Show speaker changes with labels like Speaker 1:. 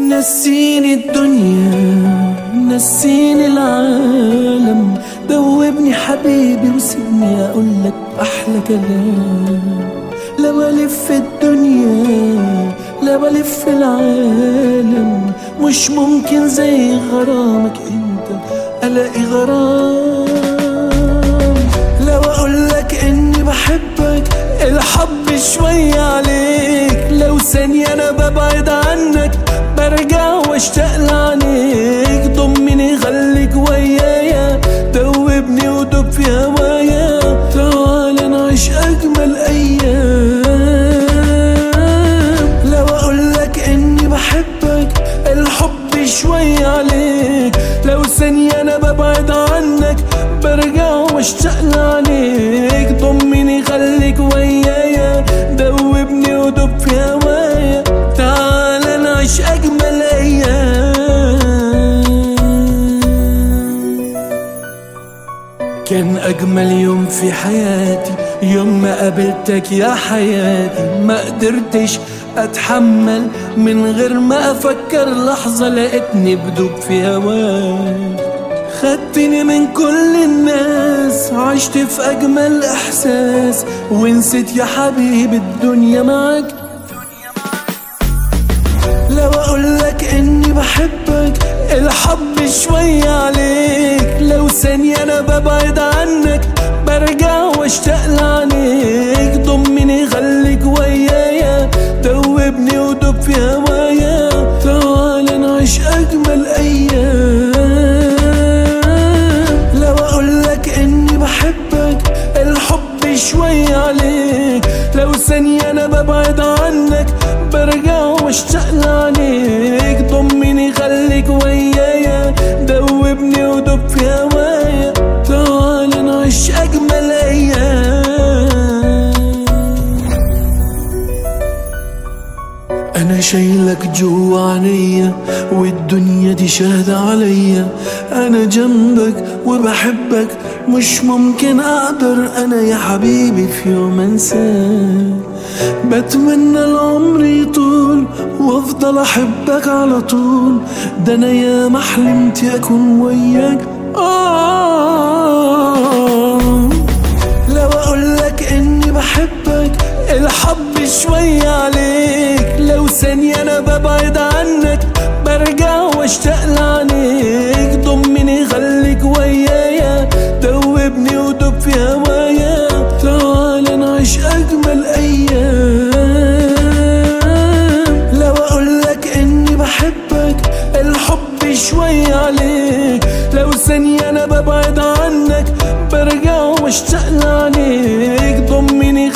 Speaker 1: نسيني الدنيا نسيني العالم دوبني حبيبي وسيبني اقولك احلى كلام لا بلف الدنيا لا بلف العالم مش ممكن زي غرامك انت الاقي غرام لو اقولك اني بحبك الحب شوية عليك لو ثانية انا ببعد عنك برجع واشتاق لعينيك ضمني خليك ويايا دوبني ودوب في هوايا تعال نعيش اجمل ايام لو اقولك اني بحبك الحب شوية عليك لو ثانية انا ببعد عنك برجع واشتاق لعينيك ضمني خليك ويايا دوبني ودوب في هوايا تعال نعيش اجمل ايام كان أجمل يوم في حياتي يوم ما قابلتك يا حياتي ما قدرتش أتحمل من غير ما أفكر لحظة لقيتني بدوب في هواك خدتني من كل الناس عشت في أجمل إحساس ونسيت يا حبيبي الدنيا معاك لو اقولك اني بحبك الحب شوية عليك لو ثانية انا ببعد عنك برجع واشتاق لعينيك ضمني خليك ويايا دوبني ودوب في هوايا تعال نعيش اجمل ايام لو اقولك اني بحبك الحب شوية عليك لو ثانية انا ببعد عنك برجع واشتاق لعينيك ضمني خليك ويايا دوبني ودوب في هوايا تعال نعيش اجمل ايام انا شايلك جوا عينيا والدنيا دي شاهدة عليا انا جنبك وبحبك مش ممكن اقدر انا يا حبيبي في يوم انساك بتمنى العمر يطول وافضل احبك على طول ده انا يا ما حلمت اكون وياك آه لو اقولك اني بحبك الحب شوية عليك لو ثانية انا ببعد عنك برجع واشتاق لعينيك ضمني خليك ويايا دوبني ودوب في هوايا تعال نعيش اجمل ايام لو اقولك اني بحبك الحب شوية عليك لو ثانية انا ببعد عنك برجع واشتاق لعينيك ضمني